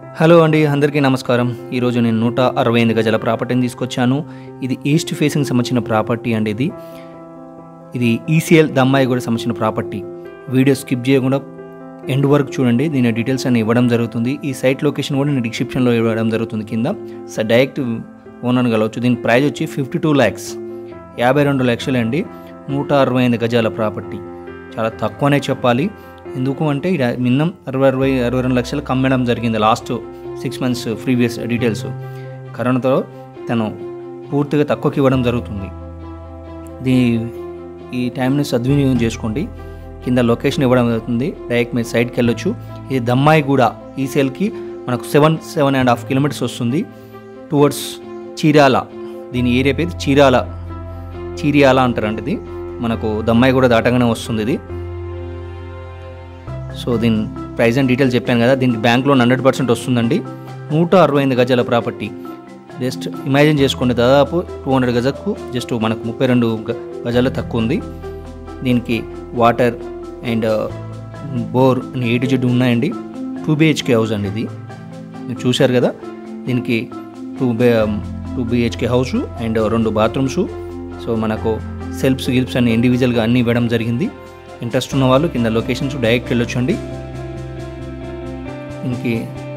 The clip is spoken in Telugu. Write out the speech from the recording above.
హలో అండి అందరికీ నమస్కారం ఈరోజు నేను నూట అరవై ఎనిమిది గజాల ప్రాపర్టీని తీసుకొచ్చాను ఇది ఈస్ట్ ఫేసింగ్ సంబంధించిన ప్రాపర్టీ అండి ఇది ఇది ఈసీఎల్ దమ్మాయి కూడా సంబంధించిన ప్రాపర్టీ వీడియో స్కిప్ చేయకుండా ఎండ్ వరకు చూడండి దీని డీటెయిల్స్ అన్ని ఇవ్వడం జరుగుతుంది ఈ సైట్ లొకేషన్ కూడా నేను డిస్క్రిప్షన్లో ఇవ్వడం జరుగుతుంది కింద సో డైరెక్ట్ ఓనర్ కలవచ్చు దీని ప్రైస్ వచ్చి ఫిఫ్టీ టూ ల్యాక్స్ యాభై రెండు లక్షలే అండి నూట అరవై ఎనిమిది గజాల ప్రాపర్టీ చాలా తక్కువనే చెప్పాలి ఎందుకు అంటే ఇది మిన్నం అరవై అరవై అరవై రెండు లక్షలకు అమ్మడం జరిగింది last six months previous details కరోనాతో తను పూర్తిగా తక్కువకి ఇవ్వడం జరుగుతుంది దీ ఈ టైంని సద్వినియోగం చేసుకోండి కింద లొకేషన్ ఇవ్వడం జరుగుతుంది డైరెక్ట్ మీరు సైడ్కి వెళ్ళొచ్చు ఇది దమ్మాయిగూడ ఈ సేల్కి మనకు seven seven and half kilometres వస్తుంది టువర్డ్స్ చీరాల దీని ఏరియా పేరు చీరాల చీరియాల అంటారంట ఇది మనకు దమ్మాయిగూడ దాటగానే వస్తుంది ఇది సో దీని ప్రైస్ అండ్ డీటెయిల్స్ చెప్పాను కదా దీనికి బ్యాంక్ లోన్ హండ్రెడ్ పర్సెంట్ వస్తుందండి నూట అరవై ఎనిమిది గజాల ప్రాపర్టీ జస్ట్ ఇమాజిన్ చేసుకోండి దాదాపు టూ హండ్రెడ్ గజకు జస్ట్ మనకు ముప్పై రెండు గజాలు తక్కువ ఉంది దీనికి వాటర్ అండ్ బోర్ అని ఏ టు జెడ్ ఉన్నాయండి టూ బిహెచ్కే హౌస్ అండి ఇది మీరు చూశారు కదా దీనికి two bay two B H K house and రెండు బాత్రూమ్స్ సో మనకు సెల్ఫ్స్ గిల్ప్స్ అన్ని ఇండివిజువల్గా అన్నీ ఇవ్వడం జరిగింది ఇంట్రెస్ట్ ఉన్న వాళ్ళు కింద లొకేషన్స్ డైరెక్ట్ వెళ్ళొచ్చండి దీనికి